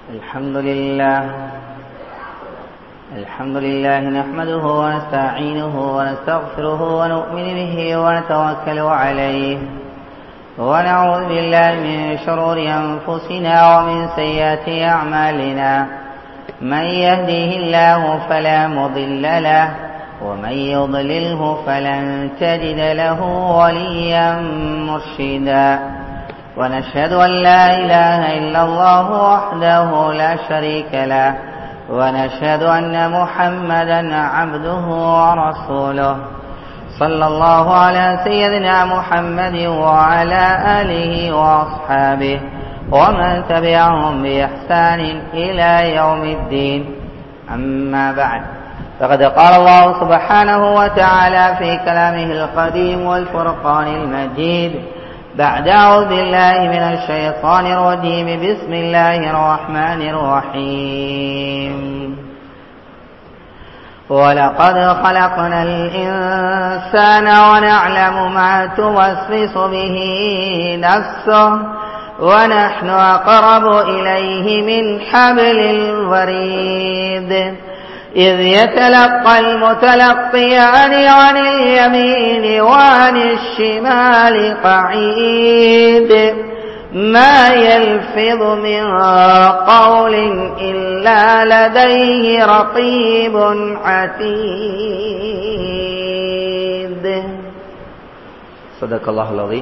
الحمد لله الحمد لله نحمده ونستعينه ونستغفره ونؤمن به ونتوكل عليه ونعوذ بالله من شرور أنفسنا ومن سيئات أعمالنا من يهديه الله فلا مضل له ومن يضلله فلن تجد له وليا مرشدا ونشهد أن لا إله إلا الله وحده لا شريك له ونشهد أن محمدا عبده ورسوله صلى الله على سيدنا محمد وعلى آله وأصحابه ومن تبعهم بإحسان إلى يوم الدين أما بعد فقد قال الله سبحانه وتعالى في كلامه القديم والفرقان المجيد بعد أعوذ بالله من الشيطان الرجيم بسم الله الرحمن الرحيم ولقد خلقنا الإنسان ونعلم ما توسوس به نفسه ونحن أقرب إليه من حبل الوريد إذ يتلقى المتلقيان عن اليمين وعن الشمال قعيد ما يلفظ من قول إلا لديه رقيب عتيد صدق الله العظيم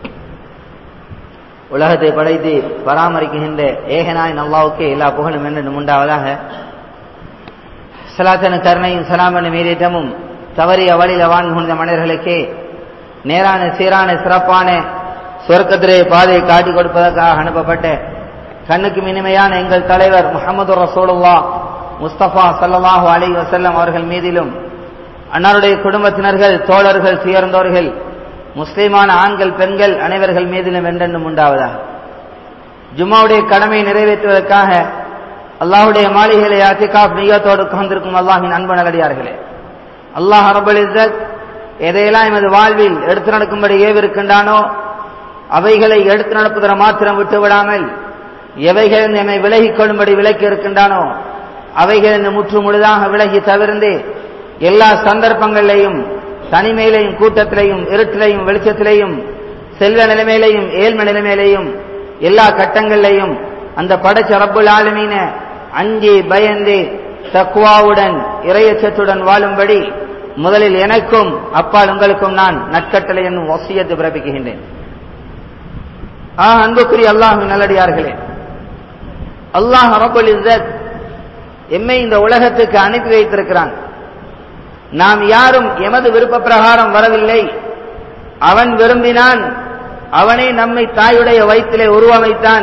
உலகத்தை படைத்து பராமரிக்கின்ற ஏகனாய் நல்லாவுக்கு எல்லா புகழும் என்று உண்டாவதாக சலாத்தன கருணையும் சலாமன மீறிட்டமும் தவறிய வழியில வாழ்ந்த மனிதர்களுக்கு நேரான சீரான சிறப்பான சொர்க்கத்திலே பாதையை காட்டிக் கொடுப்பதற்காக அனுப்பப்பட்ட கண்ணுக்கு இனிமையான எங்கள் தலைவர் முகமது ரசோலுல்லா முஸ்தபா சல்லாஹூ அலி வசல்லம் அவர்கள் மீதிலும் அன்னாருடைய குடும்பத்தினர்கள் தோழர்கள் துயர்ந்தோர்கள் முஸ்லிமான ஆண்கள் பெண்கள் அனைவர்கள் மீதிலும் என்றென்றும் உண்டாவதா ஜும்மாவுடைய கடமையை நிறைவேற்றுவதற்காக அல்லாஹுடைய மாளிகைகளை அத்திகாப் நீயத்தோடு உட்கார்ந்திருக்கும் அல்லாஹின் அன்பு நல்லடியார்களே அல்லாஹ் அரபல் இசத் எதையெல்லாம் எமது வாழ்வில் எடுத்து நடக்கும்படி ஏவிருக்கின்றானோ அவைகளை எடுத்து நடப்பதை மாத்திரம் விட்டு விடாமல் எவைகள் எம்மை விலகிக் கொள்ளும்படி விலக்கி இருக்கின்றானோ அவைகள் முற்று முழுதாக விலகி தவிர்ந்து எல்லா சந்தர்ப்பங்களிலையும் தனிமையிலையும் கூட்டத்திலையும் இருட்டிலையும் வெளிச்சத்திலையும் செல்வ நிலைமையிலையும் ஏழ்ம நிலைமையிலையும் எல்லா கட்டங்களிலையும் அந்த படைச்ச ரப்புல் ஆளுமீன அஞ்சி பயந்து தக்குவாவுடன் இறையச்சத்துடன் வாழும்படி முதலில் எனக்கும் அப்பால் உங்களுக்கும் நான் நட்கட்டளை என்னும் வசியத்தை பிறப்பிக்கின்றேன் ஆ அன்புக்குரிய அல்லாஹ் நல்லடியார்களே அல்லாஹ் ரபுல் இஸ்ஸத் எம்மை இந்த உலகத்துக்கு அனுப்பி வைத்திருக்கிறான் நாம் யாரும் எமது விருப்ப பிரகாரம் வரவில்லை அவன் விரும்பினான் அவனே நம்மை தாயுடைய வயிற்றிலே உருவமைத்தான்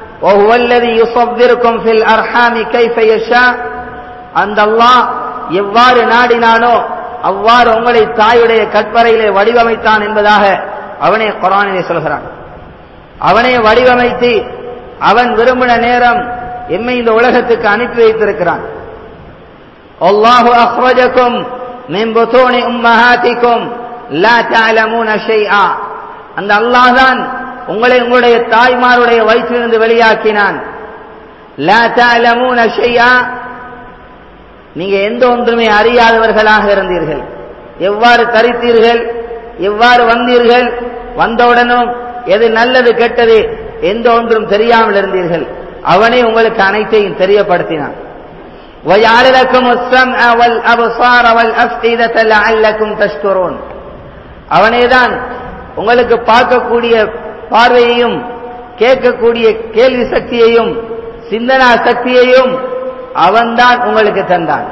அந்த அல்லாஹ் எவ்வாறு நாடினானோ அவ்வாறு உங்களை தாயுடைய கற்பறையிலே வடிவமைத்தான் என்பதாக அவனே குரானிலே சொல்கிறான் அவனே வடிவமைத்து அவன் விரும்பின நேரம் எம்மை இந்த உலகத்துக்கு அனுப்பி வைத்திருக்கிறான் அல்லாஹு அஹ்ரஜக்கும் من بطون أمهاتكم لا تعلمون شيئا அந்த அல்லாஹ் தான் உங்களை உங்களுடைய தாய்மாருடைய வயிற்றிலிருந்து வெளியாக்கினான் லா தஅலமூன ஷைஆ நீங்க எந்த ஒன்றுமே அறியாதவர்களாக இருந்தீர்கள் எவ்வாறு தரித்தீர்கள் எவ்வாறு வந்தீர்கள் வந்தவுடனும் எது நல்லது கெட்டது எந்த ஒன்றும் தெரியாமல் இருந்தீர்கள் அவனே உங்களுக்கு அனைத்தையும் தெரியப்படுத்தினான் وَجَعَلَ لَكُمُ السَّمْعَ وَالْأَبْصَارَ وَالْأَفْئِدَةَ لَعَلَّكُمْ تَشْكُرُونَ அவனேதான் உங்களுக்கு பார்க்கக்கூடிய பார்வையையும் கேட்கக்கூடிய கேள்வி சக்தியையும் சிந்தனா சக்தியையும் அவன்தான் உங்களுக்கு தந்தான்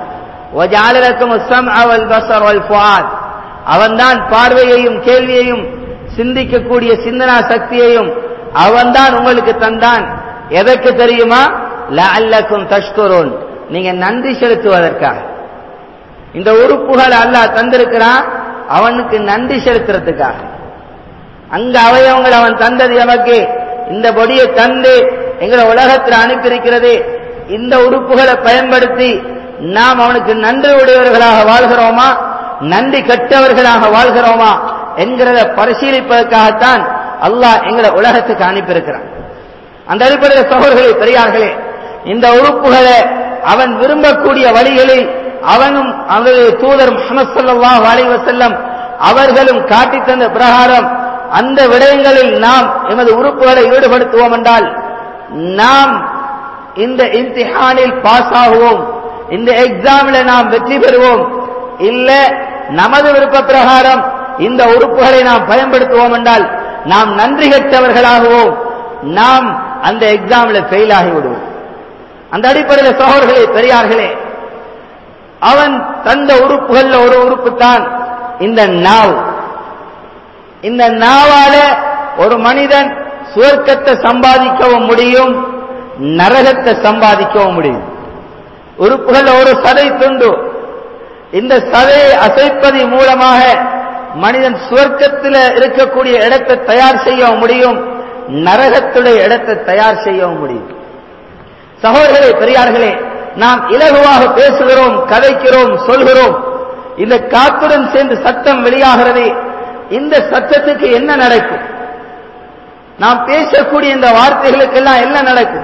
அவன்தான் பார்வையையும் கேள்வியையும் சிந்திக்கக்கூடிய சிந்தனா சக்தியையும் அவன்தான் உங்களுக்கு தந்தான் எதற்கு தெரியுமா லஅல்லக்கும் தஷ்குரோன் நீங்க நன்றி செலுத்துவதற்காக இந்த உறுப்புகள் அல்லாஹ் தந்திருக்கிறான் அவனுக்கு நன்றி செலுத்துறதுக்காக அங்க அவயவங்கள் அவன் தந்தது எமக்கு இந்த பொடியை தந்து எங்களை உலகத்தில் அனுப்பியிருக்கிறது இந்த உறுப்புகளை பயன்படுத்தி நாம் அவனுக்கு நன்றி உடையவர்களாக வாழ்கிறோமா நன்றி கெட்டவர்களாக வாழ்கிறோமா என்கிறத பரிசீலிப்பதற்காகத்தான் அல்லாஹ் எங்களை உலகத்துக்கு அனுப்பியிருக்கிறான் அந்த அடிப்படையில் சகோதரர்களே பெரியார்களே இந்த உறுப்புகளை அவன் விரும்பக்கூடிய வழிகளில் அவனும் அவருடைய தூதர் முகமது ஸல்லல்லாஹு அலைஹி வஸல்லம் அவர்களும் காட்டித் தந்த பிரகாரம் அந்த விடயங்களில் நாம் எமது உறுப்புகளை ஈடுபடுத்துவோம் என்றால் நாம் இந்த இம்திஹானில் பாஸ் ஆகுவோம் இந்த எக்ஸாமில் நாம் வெற்றி பெறுவோம் இல்ல நமது விருப்ப பிரகாரம் இந்த உறுப்புகளை நாம் பயன்படுத்துவோம் என்றால் நாம் நன்றி கெட்டவர்களாகுவோம் நாம் அந்த எக்ஸாமில் ஃபெயில் ஆகி விடுவோம் அந்த அடிப்படையில் சகோதரர்களே பெரியார்களே அவன் தந்த உறுப்புகள்ல ஒரு உறுப்பு தான் இந்த நாவ் இந்த நாவால ஒரு மனிதன் சுவர்க்கத்தை சம்பாதிக்கவும் முடியும் நரகத்தை சம்பாதிக்கவும் முடியும் உறுப்புகள் ஒரு சதை துண்டு இந்த சதையை அசைப்பதன் மூலமாக மனிதன் சுவர்க்கத்தில் இருக்கக்கூடிய இடத்தை தயார் செய்யவும் முடியும் நரகத்துடைய இடத்தை தயார் செய்யவும் முடியும் சகோதரர்களே பெரியார்களே நாம் இலகுவாக பேசுகிறோம் கதைக்கிறோம் சொல்கிறோம் இந்த காத்துடன் சேர்ந்து சத்தம் வெளியாகிறது இந்த சத்தத்துக்கு என்ன நடக்கும் நாம் பேசக்கூடிய இந்த வார்த்தைகளுக்கெல்லாம் என்ன நடக்கும்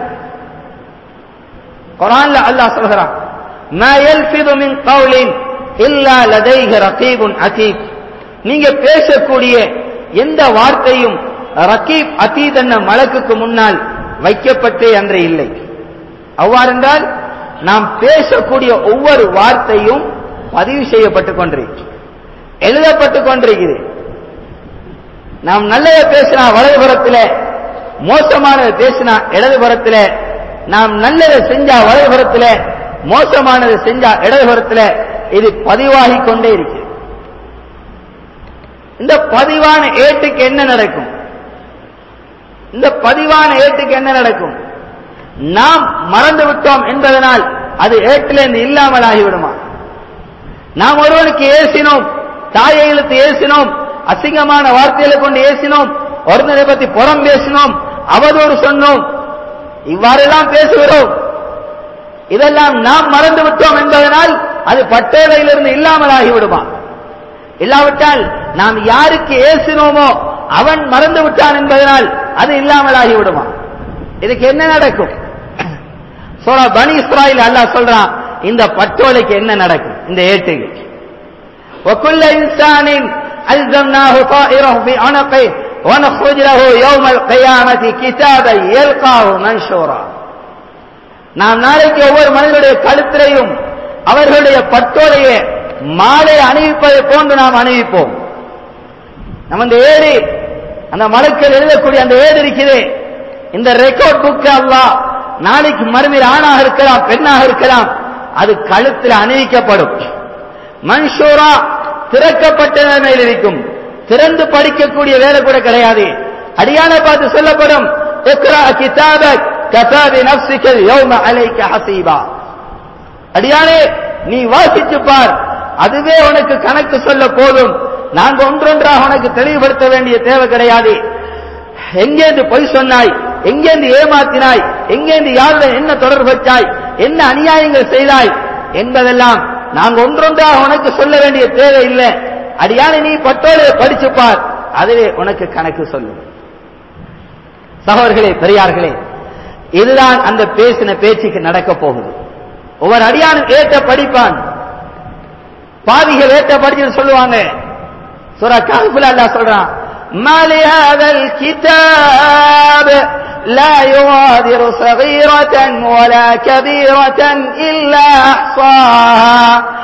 குரான்ல அல்லாஹ் சொல்கிறான் ما يلفظ من قول إلا لديه رقيب عتيد நீங்க பேசக்கூடிய எந்த வார்த்தையும் ரகீப் அதீத் என்ற மலக்குக்கு முன்னால் வைக்கப்பட்டே அன்று இல்லை அவ்வாறென்றால் நாம் பேசக்கூடிய ஒவ்வொரு வார்த்தையும் பதிவு செய்யப்பட்டுக் கொண்டிருக்கு எழுதப்பட்டுக் கொண்டிருக்கிறது நாம் நல்லதை பேசினா வலதுபுறத்தில் மோசமானதை பேசினா இடதுபுறத்தில் நாம் நல்லதை செஞ்சா வலதுபுறத்தில் மோசமானதை செஞ்சா இடதுபுறத்தில் இது பதிவாகி கொண்டே இருக்கு இந்த பதிவான ஏட்டுக்கு என்ன நடக்கும் இந்த பதிவான ஏட்டுக்கு என்ன நடக்கும் நாம் மறந்து விட்டோம் என்பதனால் அது ஏட்டிலிருந்து இல்லாமல் ஆகிவிடுமா நாம் ஒருவனுக்கு ஏசினோம் தாயை இழுத்து ஏசினோம் அசிங்கமான வார்த்தைகளை கொண்டு ஏசினோம் ஒருத்தரை பத்தி புறம் பேசினோம் அவதூறு சொன்னோம் இவ்வாறெல்லாம் பேசுகிறோம் இதெல்லாம் நாம் மறந்து விட்டோம் என்பதனால் அது பட்டேலையிலிருந்து இல்லாமல் ஆகிவிடுமா இல்லாவிட்டால் நாம் யாருக்கு ஏசினோமோ அவன் மறந்து விட்டான் என்பதனால் அது இல்லாமல் ஆகிவிடுமா இதுக்கு என்ன நடக்கும் சோழ பனி இஸ்ராயில் அல்லாஹ் சொல்றான் இந்த பட்டோலைக்கு என்ன நடக்கும் இந்த ஏட்டுக்கு وكل إنسان ألزمناه طائره في عنقه ونخرج له يوم القيامة كتابا يلقاه منشورا நாம் நாளைக்கு ஒவ்வொரு மனிதனுடைய கழுத்திலையும் அவர்களுடைய பட்டோலையை மாலை அணிவிப்பதை போன்று நாம் அணிவிப்போம் நம்ம இந்த ஏடு அந்த மலக்கள் எழுதக்கூடிய அந்த ஏடு இருக்குது இந்த ரெக்கார்ட் புக் அல்லாஹ் நாளைக்கு மறுமையில் ஆணாக இருக்கலாம் பெண்ணாக இருக்கலாம் அது கழுத்தில் அணிவிக்கப்படும் மன்ஷூரா திறக்கப்பட்ட நிலைமையில் இருக்கும் திறந்து படிக்கக்கூடிய வேலை கூட கிடையாது அடியான பார்த்து சொல்லப்படும் இக்ரா கிதாபக் கஃபா பினஃப்ஸிக யௌம அலைக ஹஸீபா அடியானே நீ வாசிச்சு பார் அதுவே உனக்கு கணக்கு சொல்ல போதும் நாங்க ஒன்றொன்றாக உனக்கு தெளிவுபடுத்த வேண்டிய தேவை கிடையாது எங்கேந்து பொய் சொன்னாய் எங்கேந்து ஏமாத்தினாய் எங்கேந்து யாருடன் என்ன தொடர்பு வச்சாய் என்ன அநியாயங்கள் செய்தாய் என்பதெல்லாம் நாங்க ஒன்றொன்றாக உனக்கு சொல்ல வேண்டிய தேவை இல்லை அடியான நீ பட்டோலை படிச்சு பார் அதுவே உனக்கு கணக்கு சொல்லும் சகோதர்களே பெரியார்களே இதுதான் அந்த பேசின பேச்சுக்கு நடக்க போகுது ஒவ்வொரு அடியானும் ஏற்ற படிப்பான் பாவிகள் ஏற்ற படிச்சுன்னு சொல்லுவாங்க சூரா கஹ்ஃப்ல அல்லாஹ் சொல்றான் ما لهذا الكتاب لا يغادر صغيرة ولا كبيرة إلا أحصاها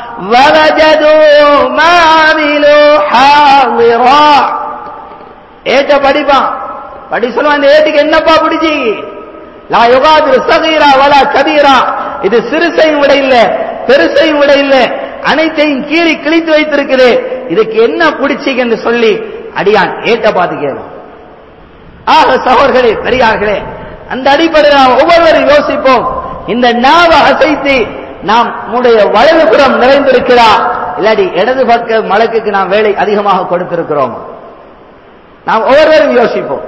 ووجدوا ما عملوا حاضرا ஏட்ட படிப்பான் படி சொல்லுவான் இந்த ஏட்டுக்கு என்னப்பா பிடிச்சி லா யுகாதிரு சகீரா வலா கபீரா இது சிறுசையும் விட இல்ல பெருசையும் விட இல்ல அனைத்தையும் கீறி கிழித்து வைத்திருக்குது இதுக்கு என்ன பிடிச்சின்னு சொல்லி அடியான் ஏட்ட பார்த்து கேளும் ஆக சகோதர்களே பெரியார்களே அந்த அடிப்படையில் நாம் ஒவ்வொருவரும் யோசிப்போம் இந்த நாவ அசைத்து நாம் நம்முடைய வலதுபுறம் நிறைந்திருக்கிறா இல்லாட்டி இடது பக்க மலக்குக்கு நாம் வேலை அதிகமாக கொடுத்திருக்கிறோம் நாம் ஒவ்வொருவரும் யோசிப்போம்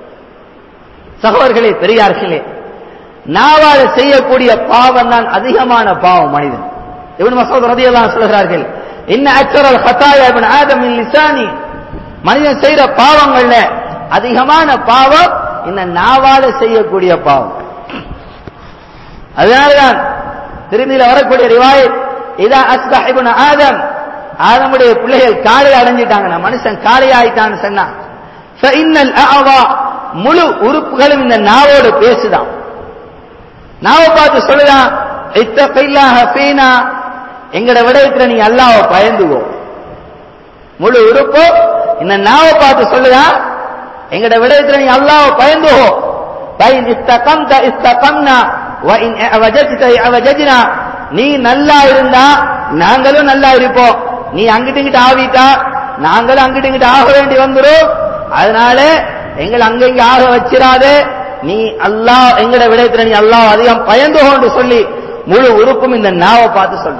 சகோதர்களே பெரியார்களே நாவால செய்யக்கூடிய பாவம் தான் அதிகமான பாவம் மனிதன் இவன் மசோத் ரதியெல்லாம் சொல்கிறார்கள் இன்ன அச்சரல் ஹத்தாயா இவன் ஆதம் லிசானி மனிதன் செய்யற பாவங்கள்ல அதிகமான பாவம் இந்த நாவால செய்யக்கூடிய பாவம் அதனாலதான் திரும்பியில வரக்கூடிய ரிவாய் இதா அஸ்பஹிபுன ஆதம் ஆதமுடைய பிள்ளைகள் காலை அடைஞ்சிட்டாங்க நான் மனுஷன் காலை ஆயிட்டான்னு சொன்னா ஃபஇன்னல் அஅவா முழு உறுப்புகளும் இந்த நாவோடு பேசுதான் நாவை பார்த்து சொல்லுதான் இத்தகையில்லாக ஃபீனா எங்கட விடயத்துல நீ அல்லாஹ்வை பயந்துகோ முழு உறுப்பு இந்த நாவை பார்த்து சொல்லுதா எங்கட விடயத்துல நீ அல்லாஹ்வை பயந்துகோ பைன் இஸ்தகம்த இஸ்தகம்னா வ இன் அவஜஜ்த அவஜஜ்னா நீ நல்லா இருந்தா நாங்களும் நல்லா இருப்போம் நீ அங்கிட்டு இங்கிட்டு ஆவிட்டா நாங்களும் அங்கிட்டு இங்கிட்டு ஆக வேண்டி வந்துரும் அதனால எங்களை அங்க இங்க ஆக வச்சிராதே நீ அல்லாஹ் எங்கட விடயத்துல நீ அல்லாஹ் அதிகம் பயந்துகோன்னு சொல்லி முழு உறுப்பும் இந்த நாவை பார்த்து சொல்ற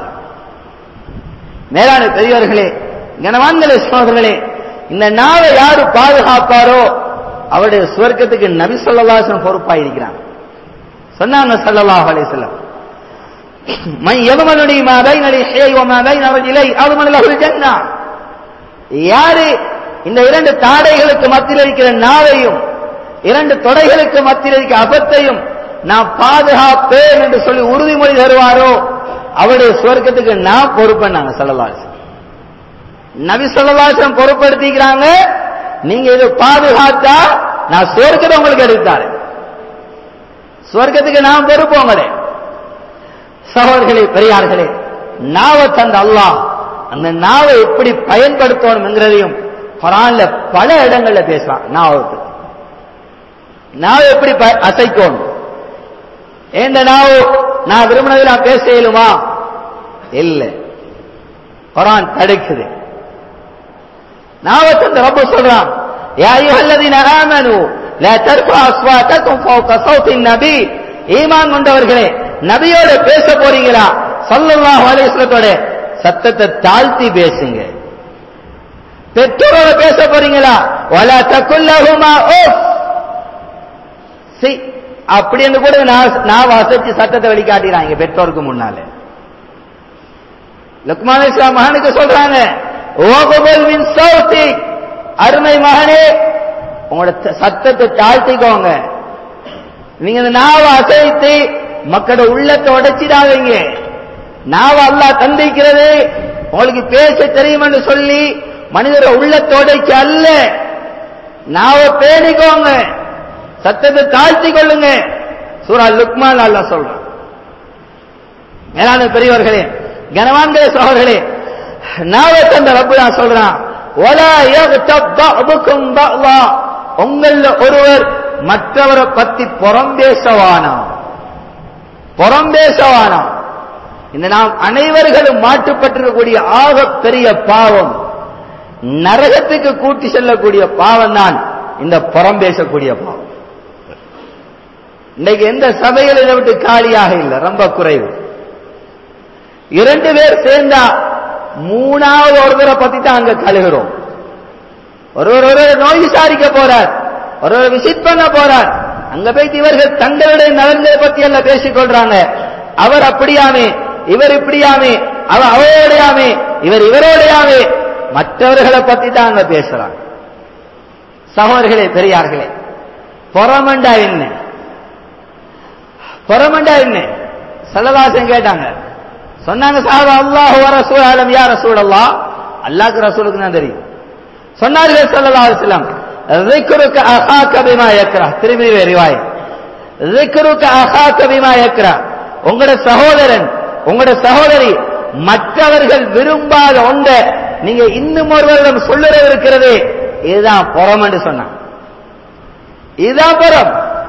மேலான பெரியவர்களே கனவான்களே சோதர்களே இந்த நாவை யாரு பாதுகாப்பாரோ அவருடைய சுவர்க்கத்துக்கு நபி சொல்லலாசன் பொறுப்பாயிருக்கிறான் சொன்னாங்க சல்லல்லாஹு அலைஹி வஸல்லம் من يضمنني ما بين لحيي وما بين رجلي اضمن له الجنه யாரு இந்த இரண்டு தாடைகளுக்கு மத்தியில் இருக்கிற நாவையும் இரண்டு தொடைகளுக்கு மத்தியில் இருக்கிற அபத்தையும் நான் பாதுகாப்பேன் என்று சொல்லி உறுதிமொழி தருவாரோ அவருடைய சுவர்க்கத்துக்கு நான் பொறுப்பேன் சொல்லலாசன் நபி சொல்லலாசன் பொறுப்படுத்திக்கிறாங்க நீங்க இது பாதுகாத்தா நான் சுவர்க்கத்தை உங்களுக்கு எடுத்தாரு சுவர்க்கத்துக்கு நான் பொறுப்பு உங்களே சகோதர்களே பெரியார்களே நாவை தந்த அல்லாஹ் அந்த நாவை எப்படி பயன்படுத்தணும் என்கிறதையும் குரான்ல பல இடங்கள்ல பேசுறான் நாவுக்கு நாவை எப்படி ப- அசைக்கணும் ஏந்த நாவு நான் விரும்பினது நான் பேச இயலுமா இல்ல குரான் தடுக்குது நாவை தந்த ரப்ப சொல்றான் يا أيها الذين آمنوا لا ترفعوا أصواتكم فوق صوت النبي ஈமான் கொண்டவர்களே நபியோட பேச போறீங்களா ஸல்லல்லாஹு அலைஹி வஸல்லத்தோட சத்தத்தை தாழ்த்தி பேசுங்க பெற்றோரோட பேச போறீங்களா வலா தக்குல்லஹுமா உஃப் சி அப்படி என்று கூட நான் நான் வாசிச்சு சத்தத்தை வெளிக்காட்டிறாங்க பெற்றோருக்கு முன்னால லுக்மான் இஸ்லாம் மகனுக்கு சொல்றாங்க ஓகுபல் மின் சௌத்தி அருமை மகனே உங்களோட த- சத்தத்தை தாழ்த்திக்கோங்க நீங்க இந்த நாவை அசைத்து மக்களோட உள்ளத்தை உடைச்சிடாதீங்க நாவை அல்லாஹ் தந்திக்கிறது உங்களுக்கு பேச தெரியும்னு சொல்லி மனிதர உள்ளத்தை உடைக்க அல்ல நாவை பேணிக்கோங்க சத்தத்தை தாழ்த்தி கொள்ளுங்க சூரா லுக்மான் அல்லாஹ் சொல்றான் மேலான பெரியவர்களே கனவான்களே சகோதரர்களே நாவை தந்த ரப்பு தான் சொல்றான் ஒலா யக்தப் பஅதுக்கும் பஅதா உங்கள ஒருவர் மற்றவரை பத்தி புறம்பேசவானாம் புறம்பேசவானாம் இந்த நாம் அனைவர்களும் மாட்டுப்பட்டிருக்கக்கூடிய ஆக பெரிய பாவம் நரகத்துக்கு கூட்டி செல்லக்கூடிய பாவம் தான் இந்த புறம்பேசக்கூடிய பாவம் இன்னைக்கு எந்த சபையில் இதை விட்டு காலியாக இல்லை ரொம்ப குறைவு இரண்டு பேர் சேர்ந்தா மூணாவது ஒருவரை பத்தி தான் அங்க கழுகிறோம் ஒருவர் ஒருவர் நோய் விசாரிக்க போறார் ஒருவர் விசிட் பண்ண போறார் அங்க போய் இவர்கள் தங்களுடைய நலன்களை பத்தி எல்லாம் பேசிக் கொள்றாங்க அவர் அப்படியாமே இவர் இப்படியாமே அவ அவரோடையாமே இவர் இவரோடையாமே மற்றவர்களை பத்தி தான் அங்க பேசுறாங்க சகோதரர்களே பெரியார்களே புறமண்டா என்ன புறமண்டா என்ன சல்லதாசன் கேட்டாங்க சொன்னாங்க சாஹபா அல்லாஹ் வ ரசூல் ஆலம் யா ரசூல் அல்லாஹ் அல்லாஹ்க்கு ரசூலுக்கு தான் தெரியும் சொன்னார்கள் ஸல்லல்லாஹு அலைஹி வஸல்லம் ذكرك اخاك بما يكره திருமதி ரிவாய் ذكرك اخاك بما يكره உங்களோட சகோதரன் உங்களோட சகோதரி மற்றவர்கள் விரும்பாத ஒன்றை நீங்க இன்னும் ஒருவரிடம் சொல்லுறது இருக்கிறது இதுதான் புறம் என்று சொன்னான் இதுதான் புறம்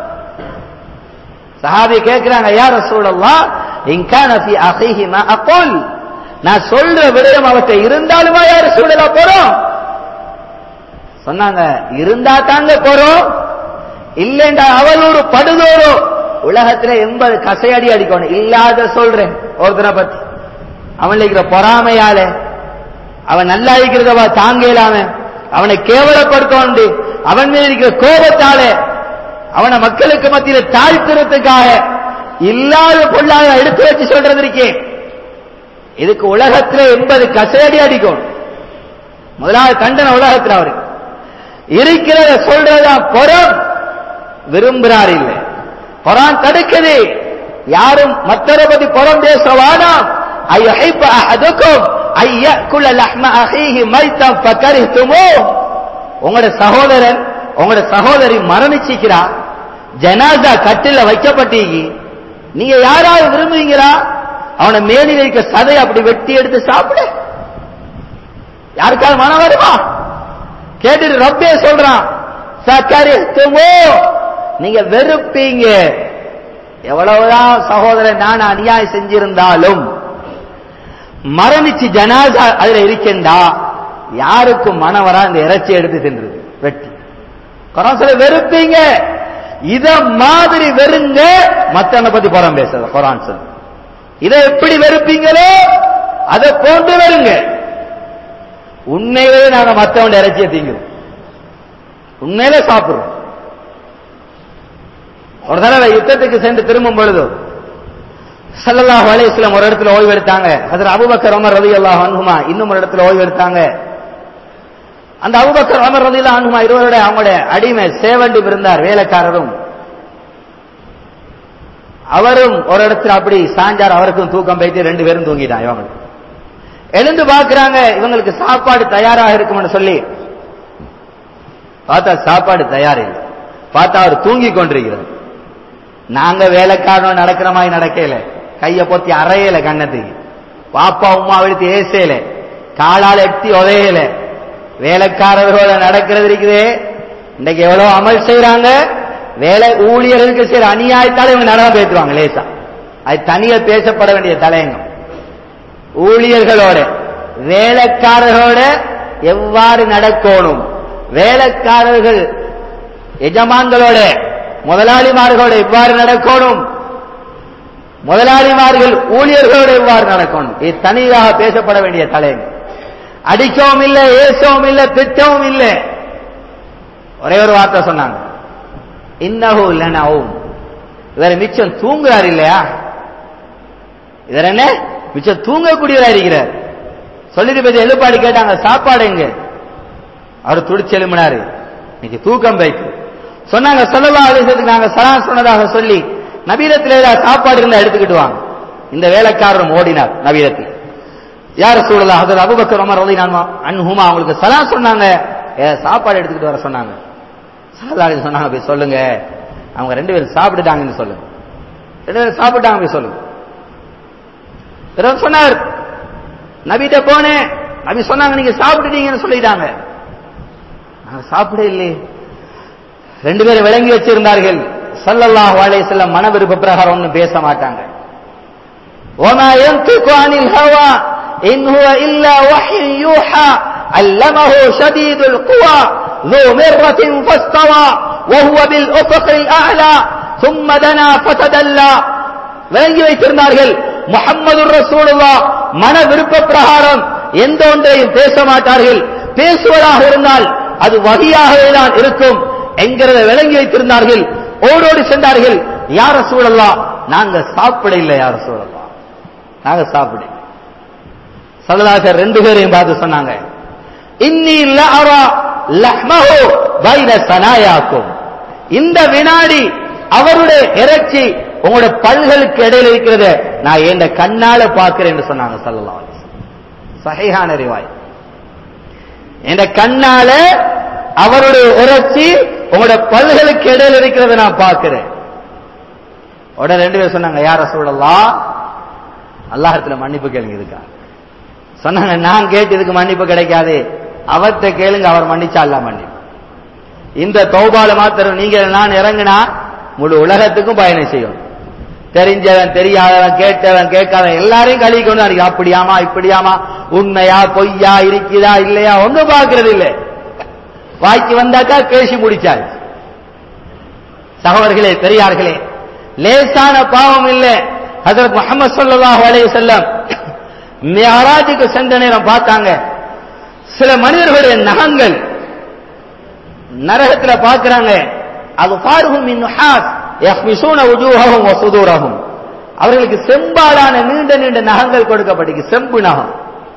சஹாபி கேட்கிறாங்க யார் ரசூலல்லாஹ் இன் கான ஃபி அஹீஹி மா அகுல் நான் சொல்ற விடயம் அவற்றை இருந்தாலுமா யார் ரசூலல்லாஹ் போறோம் சொன்னாங்க இருந்தா தாங்க போறோம் இல்லைண்டா அவளோடு படுதோரோ உலகத்துல எண்பது கசையடி அடிக்கணும் இல்லாத சொல்றேன் ஒருத்தனை பத்தி அவன் இருக்கிற பொறாமையால அவன் நல்லா இருக்கிறதவா தாங்க இல்லாம அவனை கேவலப்படுத்தோண்டு அவன் மீது இருக்கிற கோபத்தால அவனை மக்களுக்கு மத்தியில தாழ்த்துறதுக்காக இல்லாத பொல்லாத எடுத்து வச்சு சொல்றது இருக்கே இதுக்கு உலகத்துல எண்பது கசையடி அடிக்கும் முதலாவது கண்டன உலகத்துல அவருக்கு இருக்கிறத சொல்றதா புறம் விரும்புறார் இல்லை குரான் தடுக்குது யாரும் மற்றவரை பத்தி புறம் பேச வேணாம் ஐயுஹிப்ப அஹதுக்கும் ஐயக்குல லஹ்ம அஹீஹி மைத்தம் ஃபகரிஹ்துமூ உங்களோட சகோதரன் உங்களோட சகோதரி மரணிச்சிக்கிறா ஜனாதா கட்டில வைக்கப்பட்டீங்க நீங்க யாராவது விரும்புவீங்களா அவனை மேலில் இருக்க சதை அப்படி வெட்டி எடுத்து சாப்பிட யாருக்காவது மனம் வருமா கேட்டுட்டு ரப்பே சொல்றான் சக்கரித்துமோ நீங்க வெறுப்பீங்க எவ்வளவுதான் சகோதரன் நான் அநியாயம் செஞ்சிருந்தாலும் மரணிச்சு ஜனாசா அதுல இருக்கின்றா யாருக்கும் மனம் வரா இந்த இறைச்சி எடுத்து தின்றது வெட்டி குரான் சொல்ல வெறுப்பீங்க இத மாதிரி வெறுங்க மத்தவனை பத்தி புறம் பேசுறது குரான் சொல்ல இதை எப்படி வெறுப்பீங்களோ அதை போன்று வெறுங்க உண்மையிலே நாங்க மத்தவன் இறைச்சியை திங்குறோம் உண்மையிலே சாப்பிடுறோம் ஒரு தடவை யுத்தத்துக்கு சென்று திரும்பும் பொழுது சல்லல்லாஹு அலைஹிஸ்ஸலாம் ஒரு இடத்துல ஓய்வு எடுத்தாங்க ஹஜ்ரத் அபூபக்கர் உமர் ரலியல்லாஹு அன்ஹுமா இன்னும் ஒரு இடத்துல ஓய்வு எடுத்தாங்க அந்த அபூபக்கர் உமர் ரலியல்லாஹு அன்ஹுமா இருவருடைய அவங்களுடைய அடிமை சேவண்டி இருந்தார் வேலைக்காரரும் அவரும் ஒரு இடத்துல அப்படி சாஞ்சார் அவருக்கும் தூக்கம் போயிட்டு ரெண்டு பேரும் தூங்கிட்டான் இவங்க எழுந்து பார்க்கறாங்க இவங்களுக்கு சாப்பாடு தயாராக இருக்கும்னு சொல்லி பார்த்தா சாப்பாடு தயார் இல்லை பார்த்தா அவர் தூங்கி கொண்டிருக்கிறார் நாங்க வேலைக்காரன் நடக்கிற மாதிரி நடக்கல கைய பொத்தி அறையல கண்ணத்துக்கு பாப்பா உமா அழுத்தி ஏசையில காலால் எட்டி உதையல வேலைக்காரர்களோட நடக்கிறது இருக்குதே இன்னைக்கு எவ்வளவு அமல் செய்யறாங்க வேலை ஊழியர்களுக்கு செய்யற அநியாயத்தால இவங்க நடனம் பேசுவாங்க லேசா அது தனியா பேசப்பட வேண்டிய தலையங்கம் ஊழியர்களோட வேலைக்காரர்களோட எவ்வாறு நடக்கணும் வேலைக்காரர்கள் எஜமான்களோட முதலாளிமார்களோட எவ்வாறு நடக்கணும் முதலாளிமார்கள் ஊழியர்களோட எவ்வாறு நடக்கணும் இது தனியாக பேசப்பட வேண்டிய தலையங்கம் அடிக்கவும் இல்லை ஏசவும் இல்லை திட்டவும் இல்லை ஒரே ஒரு வார்த்தை சொன்னாங்க இன்னஹு இல்லனாவும் இவர் மிச்சம் தூங்குறார் இல்லையா இவர் என்ன மிச்சம் தூங்கக்கூடியவரா இருக்கிறார் சொல்லிட்டு போய் எழுப்பாடி கேட்டாங்க சாப்பாடு எங்க அவர் துடிச்சு எழுப்பினாரு இன்னைக்கு தூக்கம் வைக்கு சொன்னாங்க சொல்லவா அலிசத்துக்கு நாங்க சலாம் சொன்னதாக சொல்லி நபீரத்தில் ஏதாவது சாப்பாடு இருந்தா எடுத்துக்கிட்டு வாங்க இந்த வேலைக்காரரும் ஓடினார் நபீரத்தில் யார் சூழலா அதில் அபுபக்கர் உமர் ரதி அன்ஹுமா அவங்களுக்கு சலாம் சொன்னாங்க ஏ, சாப்பாடு எடுத்துக்கிட்டு வர சொன்னாங்க சல்லா அலி சொன்னாங்க போய் சொல்லுங்க அவங்க ரெண்டு பேரும் சாப்பிட்டுட்டாங்கன்னு சொல்லுங்க ரெண்டு பேரும் சாப்பிட்டாங்க போய் சொல்லுங்க பிறகு சொன்னார் நபிட்ட போனேன் நபி சொன்னாங்க நீங்க சாப்பிட்டுட்டீங்கன்னு சொல்லிட்டாங்க நாங்க சாப்பிட இல்லையே ரெண்டு பேரும் விளங்கி வச்சிருந்தார்கள் ஸல்லல்லாஹு அலைஹி வஸல்லம் மன விருப்ப பிரகாரம் ஒன்றும் பேச மாட்டாங்க وما ينطق عن الهوى إن هو إلا وحي يوحى علمه شديد القوى ذو مرة فاستوى وهو بالأفق الأعلى ثم دنا فتدلى விளங்கி வைத்திருந்தார்கள் முகம்மது ரசூலுல்லா மன விருப்ப பிரகாரம் எந்த ஒன்றையும் பேச மாட்டார்கள் பேசுவதாக இருந்தால் அது வகையாகவே தான் இருக்கும் என்கிறத விளங்கி வைத்திருந்தார்கள் ஓடோடி சென்றார்கள் யார சூழல்லா நாங்க சாப்பிட இல்லை யார சூழல்லா நாங்க சாப்பிட சல்லல்லாஹு ரெண்டு பேரையும் பார்த்து சொன்னாங்க இன்னி லஅரா லஹ்மஹு பைன சனாயாக்கும் இந்த வினாடி அவருடைய இறைச்சி உங்களோட பல்களுக்கு இடையில இருக்கிறத நான் என் கண்ணால பார்க்கிறேன்னு சொன்னாங்க சல்லல்லாஹு அலைஹி வஸல்லம் சஹீஹான ரிவாய் என் கண்ணால அவருடைய இறைச்சி உங்களோட பல்களுக்கு இடையில இருக்கிறத நான் பார்க்கிறேன் உடனே ரெண்டு பேர் சொன்னாங்க யார சூழலாம் அல்லாஹத்துல மன்னிப்பு கேளுங்க இருக்கா சொன்னாங்க நான் கேட்டு இதுக்கு மன்னிப்பு கிடைக்காது அவர்கிட்ட கேளுங்க அவர் மன்னிச்சா அல்ல மன்னிப்பு இந்த தௌபால மாத்திரம் நீங்க நான் இறங்கினா முழு உலகத்துக்கும் பயணம் செய்யும் தெரிஞ்சவன் தெரியாதவன் கேட்டவன் கேட்காதவன் எல்லாரையும் கழுவி கொண்டு அன்னைக்கு அப்படியாமா இப்படியாமா உண்மையா பொய்யா இருக்குதா இல்லையா ஒண்ணும் பார்க்கறது இல்லை வாய்க்கு வந்தாக்கா பேசி முடிச்சாச்சு சகோதரர்களே பெரியார்களே லேசான பாவம் இல்லை ஹசரத் முகமது ஸல்லல்லாஹு அலைஹி வஸல்லம் மியராஜுக்கு சென்ற நேரம் பார்த்தாங்க சில மனிதர்களுடைய நகங்கள் நரகத்துல பார்க்கறாங்க அது பாருகும் மின் நுஹாஸ் யஹ்மிஷூன வுஜூஹஹும் வ சுதூரஹும் அவர்களுக்கு செம்பாலான நீண்ட நீண்ட நகங்கள் கொடுக்கப்பட்டிருக்கு செம்பு நகம்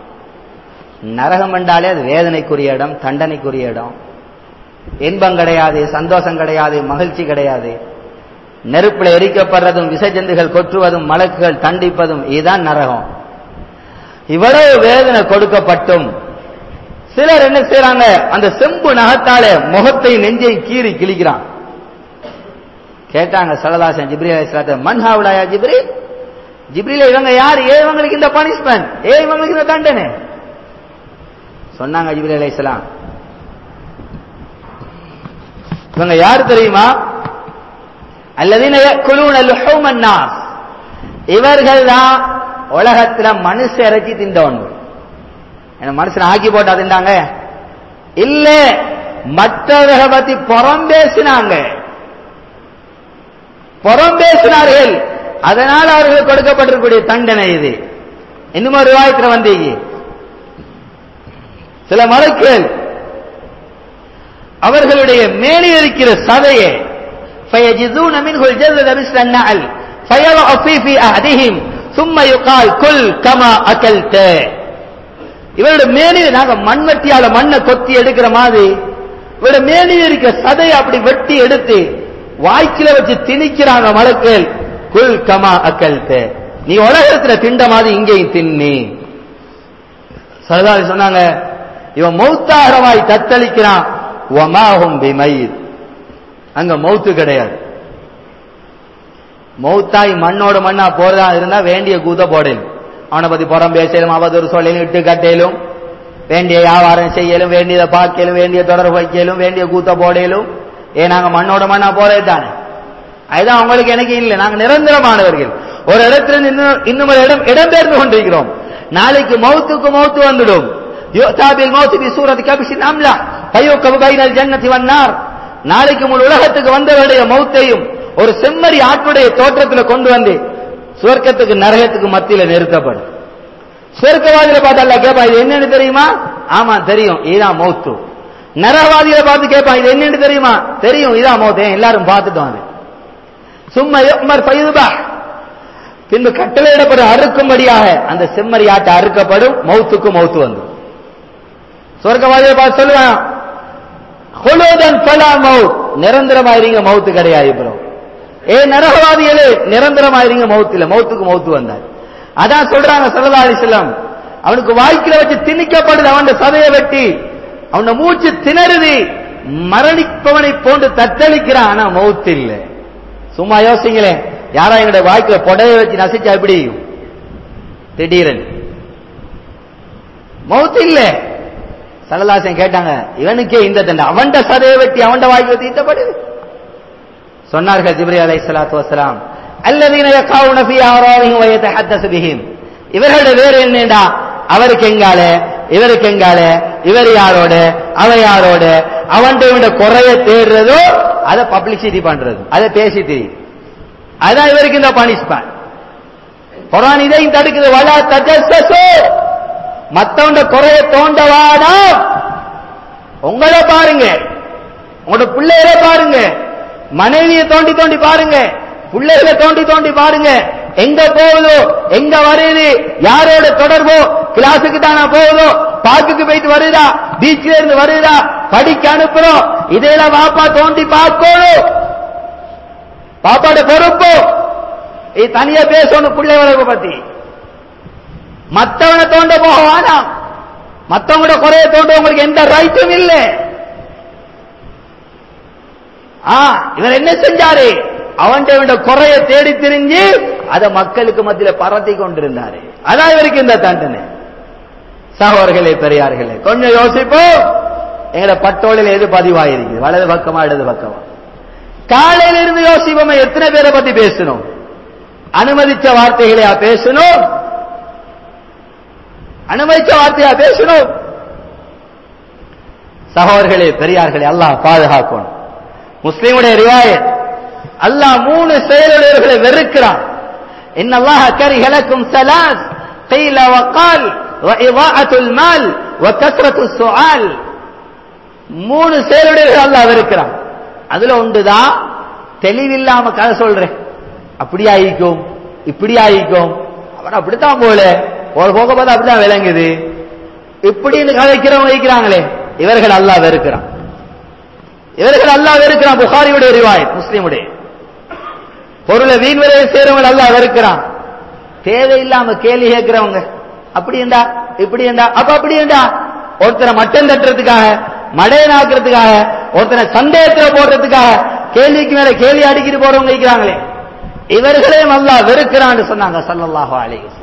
நரகம் என்றாலே அது வேதனைக்குரிய இடம் தண்டனைக்குரிய இடம் இன்பம் கிடையாது சந்தோஷம் கிடையாது மகிழ்ச்சி கிடையாது நெருப்புல எரிக்கப்படுறதும் விசஜந்துகள் கொற்றுவதும் மலக்குகள் தண்டிப்பதும் இதுதான் நரகம் இவ்வளவு வேதனை கொடுக்கப்பட்டும் சிலர் என்ன செய்யறாங்க அந்த செம்பு நகத்தால முகத்தை நெஞ்சை கீறி கிழிக்கிறான் கேட்டாங்க சலதாசன் ஜிப்ரி அலிஸ்லாத்த மன்ஹாவுலாயா ஜிப்ரி ஜிப்ரில இவங்க யார் ஏன் இவங்களுக்கு இந்த பனிஷ்மெண்ட் ஏன் இவங்களுக்கு இந்த தண்டனை சொன்னாங்க ஜிப்ரி அலிஸ்லாம் இவங்க யார் தெரியுமா அல்லதீன குழுவுன லுஹூமன் நாஸ் இவர்கள் தான் உலகத்துல மனுஷ இறைச்சி தின்றவன் என்ன மனுஷன் ஆக்கி போட்டா திண்டாங்க இல்ல மற்றவர்களை பத்தி புறம் பேசினாங்க புறம் பேசினார்கள் அதனால் அவர்கள் கொடுக்கப்பட்டிருக்கக்கூடிய தண்டனை இது இன்னும் ஒரு வாயத்துல வந்தீங்க சில மலக்குகள் அவர்களுடைய மேலே இருக்கிற சதையை فيجدون منه الجلد مثل النعل فيضع في في أحدهم ثم يقال كل كما أكلت இவருடைய மேனியை நாங்க மண்வெட்டியால மண்ணை கொத்தி எடுக்கிற மாதிரி இவருடைய மேனியை இருக்க சதையை அப்படி வெட்டி எடுத்து வாய்க்கில வச்சு திணிக்கிறாங்க மலக்கள் குல் கமா அக்கல்த நீ உலகத்துல திண்ட மாதிரி இங்கேயும் தின்னி சரதாரி சொன்னாங்க இவன் மௌத்தாகரமாய் தத்தளிக்கிறான் ஒமாகும் பிமைத் அங்க மௌத்து கிடையாது மௌத்தாய் மண்ணோட மண்ணா போறதா இருந்தா வேண்டிய கூத போடலும் அவனை பத்தி புறம் பேசலும் அவதூறு சொல்லலும் இட்டு கட்டலும் வேண்டிய வியாபாரம் செய்யலும் வேண்டியதை பார்க்கலும் வேண்டிய தொடர்பு வைக்கலும் வேண்டிய கூத்த போடலும் ஏ நாங்க மண்ணோட மண்ணா போறது தானே அதுதான் உங்களுக்கு எனக்கு இல்லை நாங்க நிரந்தரமானவர்கள் ஒரு இடத்துல இன்னும் இன்னும் ஒரு இடம் இடம்பெயர்ந்து கொண்டிருக்கிறோம் நாளைக்கு மௌத்துக்கு மௌத்து வந்துடும் யுத்தாபில் மௌத்து பி சூரத் கபிஷின் அம்லா பையோக்கபு பைனல் ஜன்னதி வன்னார் நாளைக்கு முழு உலகத்துக்கு வந்தவருடைய மௌத்தையும் ஒரு செம்மறி ஆட்டுடைய தோற்றத்தில் கொண்டு வந்து சுவர்க்கத்துக்கு நரகத்துக்கு மத்தியில நிறுத்தப்படும் சுவர்க்கவாதியில பார்த்து அல்ல கேட்பா இது என்னன்னு தெரியுமா ஆமா தெரியும் இதுதான் மௌத்து நரகவாதியில பார்த்து கேட்பா இது என்னன்னு தெரியுமா தெரியும் இதான் மௌத்து எல்லாரும் பார்த்துட்டோம் அது சும்மா யுக்மர் பைதுபா பின்பு கட்டளையிடப்படும் அறுக்கும்படியாக அந்த செம்மறி ஆட்டை அறுக்கப்படும் மௌத்துக்கு மௌத்து வந்து சொர்க்கவாதியை பார்த்து சொல்லுவான் ஹுலோதன் பலா மவுத் நிரந்தரமாயிருங்க மவுத்து கிடையாது ப்ரோ ஏ நரகவாதிகளே நிரந்தரமாயிருங்க மவுத்து இல்ல மவுத்துக்கு மவுத்து வந்தார் அதான் சொல்றாங்க சல்லா அலிஸ்லாம் அவனுக்கு வாய்க்கில வச்சு திணிக்கப்படுது அவன் சதையை வெட்டி அவன மூச்சு திணறுது மரணிப்பவனை போன்று தத்தளிக்கிறான் ஆனா மவுத்து இல்ல சும்மா யோசிங்களேன் யாரா எங்களுடைய வாய்க்கில புடவை வச்சு நசிச்சா எப்படி திடீரன் மவுத்து இல்ல சல்லலாசன் கேட்டாங்க இவனுக்கே இந்த தண்டை அவன்ட சதையை வெட்டி அவன்ட வாய்க்கு தீட்டப்படுது சொன்னார்கள் ஜிப்ரி அலை சலாத்து வசலாம் அல்லதீன யகாவுன ஃபீ ஆராரிஹிம் வ யதஹத்தஸு பிஹிம் இவர்களோட வேறு என்னடா அவருக்கு எங்கால இவருக்கு எங்கால இவர் யாரோட அவ யாரோட அவன்கிட்ட இவன் குறைய தேடுறதோ அதை பப்ளிசிட்டி பண்றது அதை பேசி தெரியும் அதான் இவருக்கு இந்த பனிஷ்மெண்ட் குரான் இதையும் தடுக்குது வலா தஜஸ்ஸு மத்தவண்ட குறைய தோண்டவானா உங்களை பாருங்க உங்களோட பிள்ளைகளை பாருங்க மனைவியை தோண்டி தோண்டி பாருங்க பிள்ளைகளை தோண்டி தோண்டி பாருங்க எங்க போகுதோ எங்க வருது யாரோட தொடர்போ கிளாஸுக்கு தானா போகுதோ பார்க்குக்கு போயிட்டு வருதா பீச்ல இருந்து வருதா படிக்க அனுப்புறோம் இதெல்லாம் பாப்பா தோண்டி பார்க்கணும் பாப்பாட பொறுப்பு இது தனியா பேசணும் பிள்ளை வளர்ப்பு பத்தி மத்தவனை தோண்ட போக வேணாம் மத்தவங்களோட குறைய தோண்ட உங்களுக்கு எந்த ரைட்டும் இல்லை ஆ இவர் என்ன செஞ்சாரு அவன்கிட்ட இவன் குறைய தேடி திரிஞ்சு அதை மக்களுக்கு மத்தியில பரத்தி கொண்டிருந்தாரு அதான் இவருக்கு இந்த தண்டனை சகோதரர்களே பெரியார்களே கொஞ்சம் யோசிப்போம் எங்கட பட்டோலில் எது பதிவாயிருக்கு வலது பக்கமா இடது பக்கமா காலையில இருந்து யோசிப்போம் எத்தனை பேரை பத்தி பேசணும் அனுமதிச்ச வார்த்தைகளையா பேசணும் அனுமதிச்ச வார்த்தையா பேசணும் சகோதரர்களே பெரியார்களே அல்லாஹ் பாதுகாக்கணும் முஸ்லீமுடைய ரிவாயத் அல்லாஹ் மூணு செயலுடையவர்களை வெறுக்கிறான் இன்னல்லாஹ கரிஹலக்கும் சலாஸ் قيل وقال وإضاعة المال وكثرة السؤال மூணு செயலுடையவர்கள் அல்லாஹ் வெறுக்கிறான் அதுல ஒன்றுதான் தெளிவில்லாம கதை சொல்றேன் அப்படி ஆயிக்கும் இப்படி ஆயிக்கும் அவன் அப்படித்தான் போல போக போக பார்த்தா அப்படிதான் விளங்குது இப்படின்னு கதைக்கிறவங்க வைக்கிறாங்களே இவர்கள் அல்லாஹ் வெறுக்கிறான் இவர்கள் அல்லாஹ் வெறுக்கிறான் புகாரியுடைய ரிவாயத் முஸ்லீமுடைய பொருளை வீண் விளைய செய்யறவங்க அல்லாஹ் வெறுக்கிறான் தேவையில்லாம கேள்வி கேட்கிறவங்க அப்படி என்றா இப்படி என்றா அப்ப அப்படி என்றா ஒருத்தரை மட்டம் தட்டுறதுக்காக மடையனாக்குறதுக்காக ஒருத்தனை சந்தேகத்துல போடுறதுக்காக கேள்விக்கு மேல கேள்வி அடிக்கிட்டு போறவங்க இருக்கிறாங்களே இவர்களே அல்லாஹ் வெறுக்கிறான்னு சொன்னாங்க சல்லல்லாஹு அலைஹி வஸல்லம்.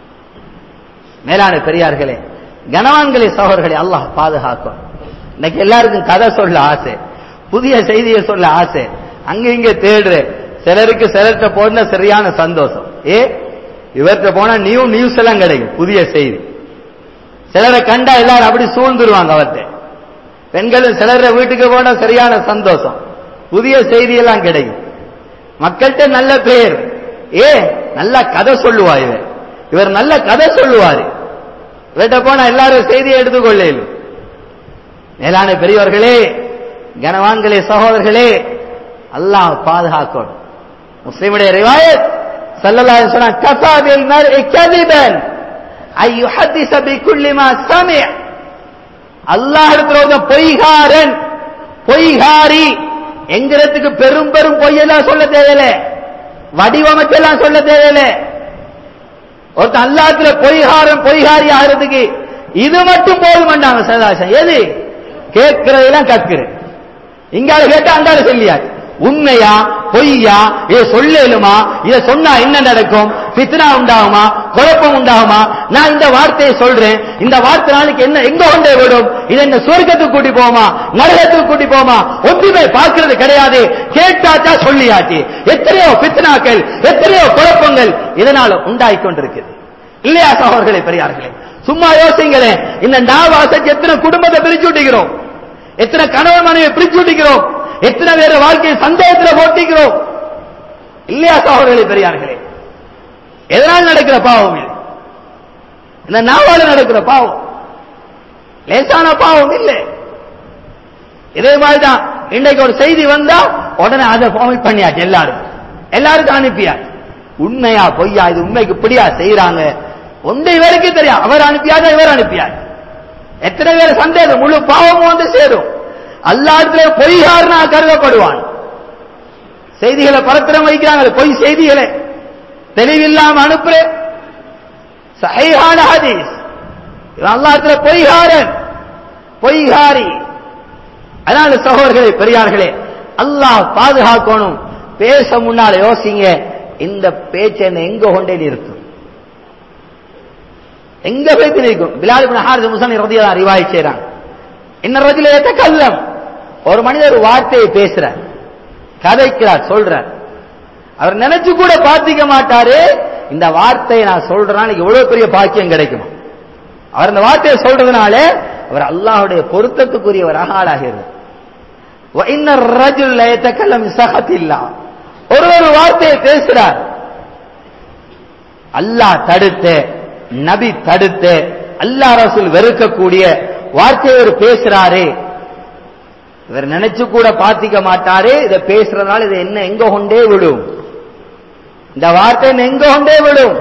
மேலான பெரியார்களே கனவான்களே சகோதரர்களே அல்லாஹ் பாதுகாக்கும் இன்னைக்கு எல்லாருக்கும் கதை சொல்ல ஆசை புதிய செய்தியை சொல்ல ஆசை அங்க இங்க தேடுற சிலருக்கு சிலர்கிட்ட போன சரியான சந்தோஷம் ஏ இவர்கிட்ட போனா நியூ நியூஸ் எல்லாம் கிடைக்கும் புதிய செய்தி சிலரை கண்டா எல்லாரும் அப்படி சூழ்ந்துருவாங்க அவர்கிட்ட பெண்களும் சிலர வீட்டுக்கு போனா சரியான சந்தோஷம் புதிய செய்தி எல்லாம் கிடைக்கும் மக்கள்கிட்ட நல்ல பெயர் ஏ நல்ல கதை சொல்லுவா இவர் இவர் நல்ல கதை சொல்லுவாரு இவர்கிட்ட போனா எல்லாரும் செய்தியை எடுத்துக்கொள்ளேன் மேலான பெரியவர்களே கனவான்களே சகோதரர்களே அல்லாஹ் பாதுகாக்கணும் முஸ்லிமுடைய ரிவாயத் ஸல்லல்லாஹு அலைஹி வஸல்லம் கஃபா பில் மர்இ கதிபன் ஐ யுஹத்திஸ பிகுல்லி மா சமிஅ அல்லாஹ் இடத்துல பொய்காரன் பொய்காரி என்கிறதுக்கு பெரும் பெரும் பொய்யெல்லாம் சொல்ல தேவையில்ல வடிவமைச்செல்லாம் சொல்ல தேவையில்ல ஒருத்தன் அல்லாத்துல பொய்காரன் பொய்காரி ஆகிறதுக்கு இது மட்டும் போதுமாண்டாங்க சதாசன் எது கேட்கிறதெல்லாம் கற்கிற இங்கால கேட்டா அங்கால சொல்லியாச்சு உண்மையா பொய்யா இதை சொல்லலுமா இதை சொன்னா என்ன நடக்கும் பித்னா உண்டாகுமா குழப்பம் உண்டாகுமா நான் இந்த வார்த்தையை சொல்றேன் இந்த வார்த்தை நாளைக்கு என்ன எங்க கொண்டே விடும் இது என்ன சொர்க்கத்துக்கு கூட்டி போமா நரகத்துக்கு கூட்டி போமா ஒன்றுமே பார்க்கிறது கிடையாது கேட்டாச்சா சொல்லியாச்சு எத்தனையோ பித்னாக்கள் எத்தனையோ குழப்பங்கள் இதனால உண்டாகி கொண்டிருக்குது இல்லையா சகோதரர்களே பெரியார்களே சும்மா யோசிங்களேன் இந்த நாவாசைக்கு எத்தனை குடும்பத்தை பிரிச்சு விட்டுக்கிறோம் எத்தனை கணவன் மனைவி பிரிச்சு விட்டுக்கிறோம் எத்தனை பேர் வாழ்க்கையை சந்தேகத்தில் போட்டிக்கிறோம் இல்லையா சகோதரர்களே பெரியார்களே எதனால் நடக்கிற பாவம் இது இந்த நாவால நடக்கிற பாவம் லேசான பாவம் இல்லை இதே மாதிரிதான் இன்றைக்கு ஒரு செய்தி வந்தா உடனே அதை ஃபார்மிட் பண்ணியாச்சு எல்லாரும் எல்லாருக்கும் அனுப்பியாச்சு உண்மையா பொய்யா இது உண்மைக்கு இப்படியா செய்யறாங்க ஒன்றை இவருக்கு தெரியும் அவர் அனுப்பியாத இவர் அனுப்பியாச்சு எத்தனை பேர் சந்தேகம் முழு பாவமும் வந்து சேரும் அல்லாத்துல பொய்காரனா கருதப்படுவான் செய்திகளை பரத்திரம் வைக்கிறாங்க பொய் செய்திகளை தெளிவில்லாம அனுப்புற சஹீஹான ஹதீஸ் இவன் அல்லாத்துல பொய்காரன் பொய்காரி அதனால சகோதரர்களே பெரியார்களே அல்லாஹ் பாதுகாக்கணும் பேச முன்னால யோசிங்க இந்த பேச்சை என்ன எங்க கொண்டே நிறுத்தும் எங்க பேச்சு நிற்கும் பிலால் இப்னு ஹாரிஸ் முசன் ரதியல்லாஹு ரிவாய் செய்றாங்க இன்ன ரஜுல கல்லம் ஒரு மனிதர் ஒரு வார்த்தையை பேசுறார் கதைக்கிறார் சொல்றார் அவர் நினைச்சு கூட பார்த்திக்க மாட்டாரு இந்த வார்த்தையை நான் சொல்றேன் எவ்வளவு பெரிய பாக்கியம் கிடைக்குமா அவர் இந்த வார்த்தையை சொல்றதுனால அவர் அல்லாஹ்வுடைய பொருத்தத்துக்குரியவராக ஆளாகிறது ஒரு ஒரு வார்த்தையை பேசுறார் அல்லாஹ் தடுத்த நபி தடுத்த அல்லாஹ் ரசூல் வெறுக்கக்கூடிய வார்த்தையை ஒரு பேசுறாரு இவர் நினைச்சு கூட பாத்திக்க மாட்டாரு இதை பேசுறதுனால இது என்ன எங்க கொண்டே விடும் இந்த வார்த்தை என்ன எங்க கொண்டே விடும்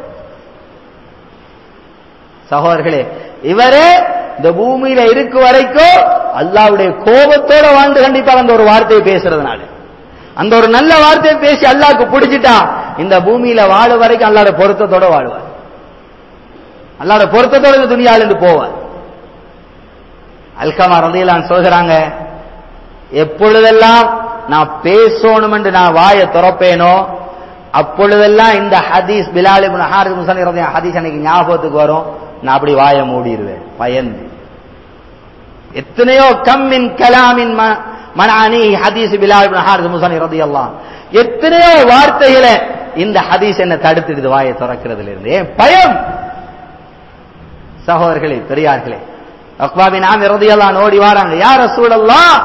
சகோதரர்களே இவரே இந்த பூமியில இருக்கு வரைக்கும் அல்லாவுடைய கோபத்தோட வாழ்ந்து கண்டிப்பாக அந்த ஒரு வார்த்தையை பேசுறதுனால அந்த ஒரு நல்ல வார்த்தையை பேசி அல்லாவுக்கு பிடிச்சிட்டா இந்த பூமியில வாழ வரைக்கும் அல்லாட பொருத்தத்தோட வாழ்வார் அல்லாட பொருத்தத்தோட இந்த துணியால இருந்து போவார் அல்கமா ரந்தியலான் சொல்கிறாங்க எப்பொழுதெல்லாம் நான் பேசணும் என்று நான் வாயை திறப்பேனோ அப்பொழுதெல்லாம் இந்த ஹதீஸ் பிலால் இப்னு ஹாரிஸ் முசன் இருந்த ஹதீஸ் எனக்கு ஞாபகத்துக்கு வரும் நான் அப்படி வாயை மூடிடுவேன் பயந்து எத்தனையோ கம்மின் கலாமின் மனானி ஹதீஸ் பிலால் இப்னு ஹாரிஸ் முசன் ரதியல்லாஹ் எத்தனையோ வார்த்தைகளை இந்த ஹதீஸ் என்ன தடுத்துடுது வாயை திறக்கிறதுல இருந்து ஏன் பயம் சகோதரர்களே பெரியார்களே அக்பாபின் ஆமி ரதியல்லாஹ் ஓடி வாராங்க யார் ரசூலல்லாஹ்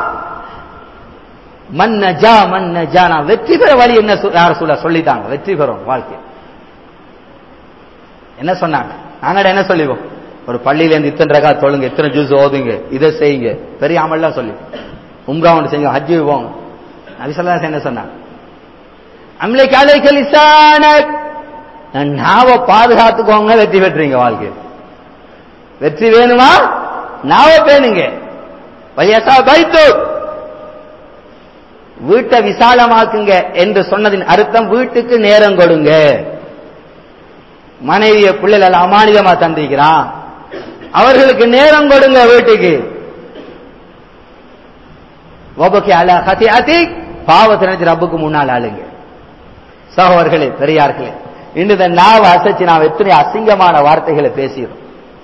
மன்னஜா மன்னஜா நான் வெற்றி பெற வழி என்ன யார் சொல்ல சொல்லிட்டாங்க வெற்றி பெறும் வாழ்க்கை என்ன சொன்னாங்க நாங்கட என்ன சொல்லிவோம் ஒரு பள்ளியில இருந்து இத்தனை ரகா தொழுங்க இத்தனை ஜூஸ் ஓதுங்க இதை செய்யுங்க பெரிய அமல்லாம் சொல்லி உம்ரா ஒன்று செய்யுங்க ஹஜ்ஜு போங்க நபிசல்லா என்ன சொன்னாங்க அம்லைக்கு அலைக்கல் இசானக் நாவை பாதுகாத்துக்கோங்க வெற்றி பெற்றீங்க வாழ்க்கை வெற்றி வேணுமா நாவை பேணுங்க வயசா பைத்து வீட்டை விசாலமாக்குங்க என்று சொன்னதின் அர்த்தம் வீட்டுக்கு நேரம் கொடுங்க மனைவிய பிள்ளைகள் அமானிதமா தந்திக்கிறான் அவர்களுக்கு நேரம் கொடுங்க வீட்டுக்கு ஒபக்கே அல ஹதி அதி பாவத்தை நினைச்சு ரப்புக்கு முன்னால் ஆளுங்க சகோதரர்களே பெரியார்களே இன்று இந்த நாவ அசைச்சு நாம் எத்தனை அசிங்கமான வார்த்தைகளை பேசிடுறோம்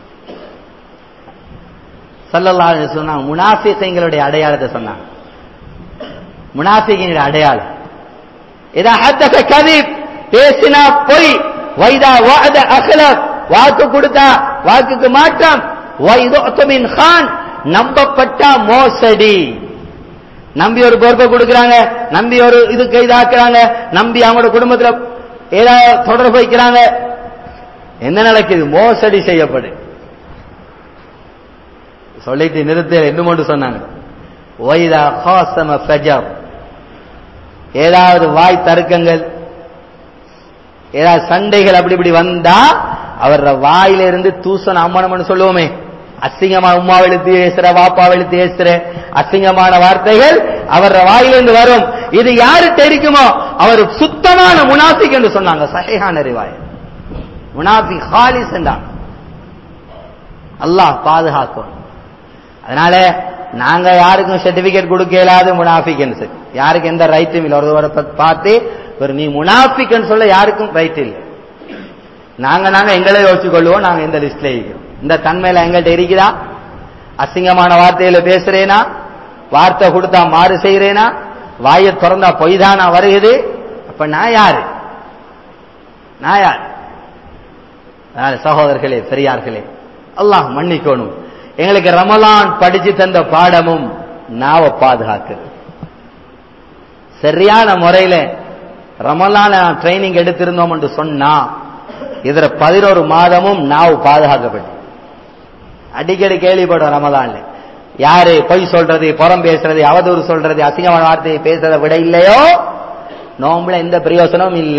சல்லல்லா சொன்னாங்க முனாஃபிகளுடைய அடையாளத்தை சொன்னாங்க முனாஃபிகளுடைய அடையாளம் இதா ஹத்தக கதீப் பேசினா பொய் வைதா வாத அகலப் வாக்கு கொடுத்தா வாக்குக்கு மாற்றம் வைதோத்தமின் கான் நம்பப்பட்டா மோசடி நம்பி ஒரு பொறுப்பை கொடுக்கறாங்க நம்பி ஒரு இது கைதாக்குறாங்க நம்பி அவங்களோட குடும்பத்துல ஏதாவது தொடர்பு வைக்கிறாங்க என்ன நடக்குது மோசடி செய்யப்படு சொல்லிட்டு நிறுத்த இன்னும் மட்டும் சொன்னாங்க ஒய்தா ஹாசம ஃபஜர் ஏதாவது வாய் தர்க்கங்கள் ஏதாவது சண்டைகள் அப்படி இப்படி வந்தா அவர் வாயில இருந்து தூசன் அம்மனம்னு சொல்லுவோமே அசிங்கமா உமா எழுத்து பேசுற வாப்பா எழுத்து பேசுற அசிங்கமான வார்த்தைகள் அவர் வாயிலிருந்து வரும் இது யாரு தெரிக்குமோ அவர் சுத்தமான முனாஃபிக் என்று சொன்னாங்க சஹேஹான ரிவாய் முனாஃபி ஹாலிஸ் என்றாங்க அல்லாஹ் பாதுகாக்கும் அதனால நாங்க யாருக்கும் சர்டிபிகேட் கொடுக்க இயலாது முனாஃபிக்னு சொல்லி யாருக்கு எந்த ரைட்டும் இல்லை ஒருவரை பார்த்து ஒரு நீ முனாஃபிக்னு சொல்ல யாருக்கும் ரைட் இல்லை நாங்க நாங்க எங்களை யோசிச்சு கொள்வோம் நாங்க இந்த லிஸ்ட்ல இருக்கிறோம் இந்த தன்மையில எங்கள்கிட்ட இருக்குதா அசிங்கமான வார்த்தையில பேசுறேனா வார்த்தை கொடுத்தா மாறு செய்யறேனா வாயை திறந்தா பொய் தானா வருகுது அப்ப நான் யாரு நான் யார் அதனால சகோதரர்களே பெரியார்களே அல்லாஹ் மன்னிக்கணும் எங்களுக்கு ரமலான் படிச்சு தந்த பாடமும் நாவ பாதுகாக்குது சரியான முறையில ரமலான ட்ரைனிங் எடுத்திருந்தோம் என்று சொன்னா இதுல பதினோரு மாதமும் நாவு பாதுகாக்கப்பட்டு அடிக்கடி கேள்விப்படும் ரமலான்ல யாரு பொய் சொல்றது புறம் பேசுறது அவதூறு சொல்றது அசிங்கமான வார்த்தையை பேசுறதை விட இல்லையோ நோம்புல எந்த பிரயோசனமும் இல்ல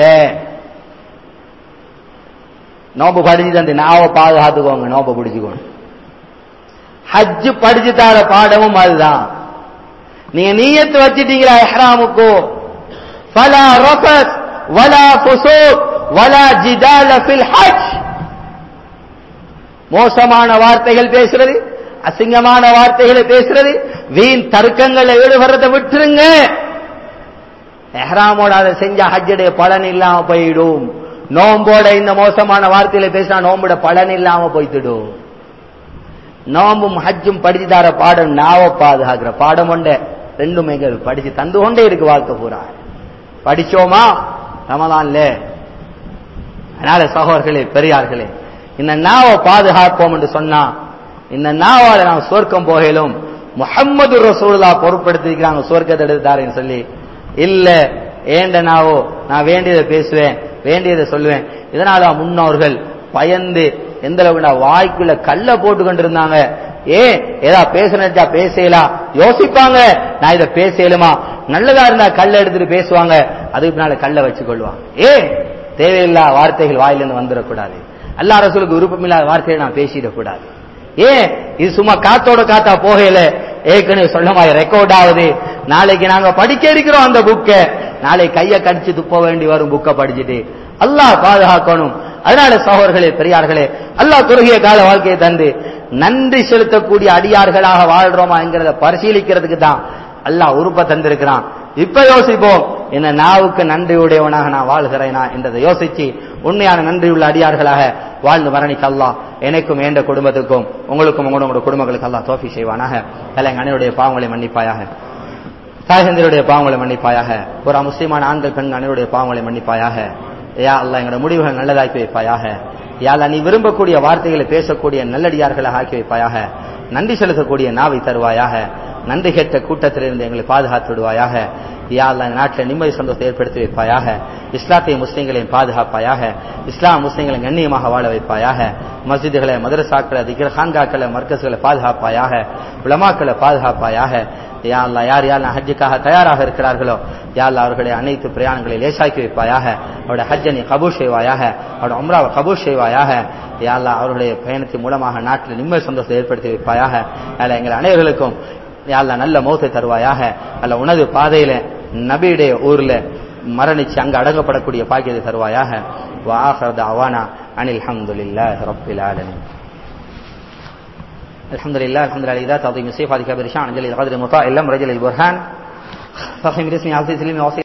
நோம்பு படிச்சு தந்து நாவை பாதுகாத்துக்கோங்க நோம்பு பிடிச்சுக்கோங்க ஹஜ் படிச்சு தர பாடமும் அதுதான் நீங்க நீயத்து வச்சிட்டீங்களா எஹ்ராமுக்கு ஃபலா ரஃபத் வலா ஃபுசூக் வலா ஜிதால ஃபில் ஹஜ் மோசமான வார்த்தைகள் பேசுறது அசிங்கமான வார்த்தைகளை பேசுறது வீண் தர்க்கங்களை ஈடுபடுறதை விட்டுருங்க எஹ்ராமோட அதை செஞ்ச ஹஜ்ஜுடைய பலன் இல்லாம போயிடும் நோம்போட இந்த மோசமான வார்த்தையில பேசினா நோம்போட பலன் இல்லாம போய்த்திடும் நோம்பும் ஹஜ்ஜும் படிச்சு தர பாடம் நாவ பாதுகாக்கிற பாடம் கொண்ட ரெண்டும் எங்க படிச்சு தந்து கொண்டே இருக்கு வாழ்க்கை பூரா படிச்சோமா ரமலான்ல அதனால சகோதரர்களே பெரியார்களே இந்த நாவை பாதுகாப்போம் என்று சொன்னா இந்த நாவால நாம் சொர்க்கம் போகலும் முகம்மது ரசூல்லா பொருட்படுத்திருக்கிறாங்க சொர்க்கத்தை எடுத்தாருன்னு சொல்லி இல்ல ஏண்ட நாவோ நான் வேண்டியதை பேசுவேன் வேண்டியதை சொல்லுவேன் இதனால முன்னோர்கள் பயந்து எந்த அளவுக்கு வாய்க்குள்ள கல்ல போட்டு கொண்டிருந்தாங்க ஏ ஏதா பேசுனா பேசலாம் யோசிப்பாங்க நான் இதை பேசலுமா நல்லதா இருந்தா கல்ல எடுத்துட்டு பேசுவாங்க அதுக்கு பின்னால கல்ல வச்சு கொள்வாங்க ஏ தேவையில்லா வார்த்தைகள் வாயிலிருந்து வந்துடக்கூடாது அல்லா ரசூலுக்கு விருப்பமில்லாத வார்த்தையை நான் பேசிடக்கூடாது ஏன் இது சும்மா காத்தோட காத்தா போகல ஏற்கனவே சொல்லமாய் ரெக்கார்ட் ஆகுது நாளைக்கு நாங்க படிக்க இருக்கிறோம் அந்த புக்கை நாளை கைய கடிச்சு துப்ப வேண்டி வரும் புக்கை படிச்சுட்டு அல்லாஹ் பாதுகாக்கணும் அதனால சகோதரர்களே பெரியார்களே அல்லாஹ் குறுகிய கால வாழ்க்கையை தந்து நன்றி செலுத்தக்கூடிய அடியார்களாக வாழ்றோமா என்கிறத பரிசீலிக்கிறதுக்கு தான் அல்லாஹ் உறுப்ப தந்திருக்கிறான் இப்ப யோசிப்போம் என்ன நாவுக்கு நன்றியுடையவனாக நான் வாழ்கிறேனா என்றதை யோசிச்சு உண்மையான நன்றியுள்ள அடியார்களாக வாழ்ந்து மரணிக்க அல்லா எனக்கும் என்ற குடும்பத்துக்கும் உங்களுக்கும் உங்களோட குடும்பங்களுக்கு அல்லா தோஃபி செய்வானாக அல்ல எங்க அனைவருடைய பாவங்களை மன்னிப்பாயாக தாயகந்தருடைய பாவங்களை மன்னிப்பாயாக ஒரு முஸ்லிமான ஆண்கள் பெண் அனைவருடைய பாவங்களை மன்னிப்பாயாக யா அல்லா எங்களோட முடிவுகள் நல்லதாக்கி வைப்பாயாக யாழ நீ விரும்பக்கூடிய வார்த்தைகளை பேசக்கூடிய நல்லடியார்களாக ஆக்கி வைப்பாயாக நன்றி செலுத்தக்கூடிய நாவை தருவாயாக நன்றி கேட்ட கூட்டத்திலிருந்து எங்களை பாதுகாத்து விடுவாயாக யா அல்லா நாட்டில் நிம்மதி சந்தோஷத்தை ஏற்படுத்தி வைப்பாயாக இஸ்லாத்திய முஸ்லீம்களையும் பாதுகாப்பாயாக இஸ்லாம் முஸ்லீம்களை கண்ணியமாக வாழ வைப்பாயாக மஸ்ஜிதுகளை மதரசாக்களை திகர் ஹான்காக்களை மர்க்கஸ்களை பாதுகாப்பாயாக உலமாக்களை பாதுகாப்பாயாக யா அல்லா யார் யார் ஹஜ்ஜுக்காக தயாராக இருக்கிறார்களோ யா அல்லா அவர்களுடைய அனைத்து பிரயாணங்களை லேசாக்கி வைப்பாயாக அவருடைய ஹஜ்ஜை நீ கபூர் செய்வாயாக அவருடைய உம்ராவை கபூர் செய்வாயாக யா அல்லா அவருடைய பயணத்தின் மூலமாக நாட்டில் நிம்மதி சந்தோஷத்தை ஏற்படுத்தி வைப்பாயாக அதில் எங்கள் அனைவர்களுக்கும் யா அல்லா நல்ல மௌத்தை தருவாயாக அல்ல உனது பாதையில நபியுடைய ஊர்ல மரணிச்சு அங்க அடங்கப்படக்கூடிய பாக்கியத்தை தருவாயாக وآخر دعوانا عن الحمد لله رب العالمين الحمد لله الحمد لله إذا تعظيم السيف هذه كبير شان جل القدر مطاع لم رجل البرهان فخم رسمي عزيز سليم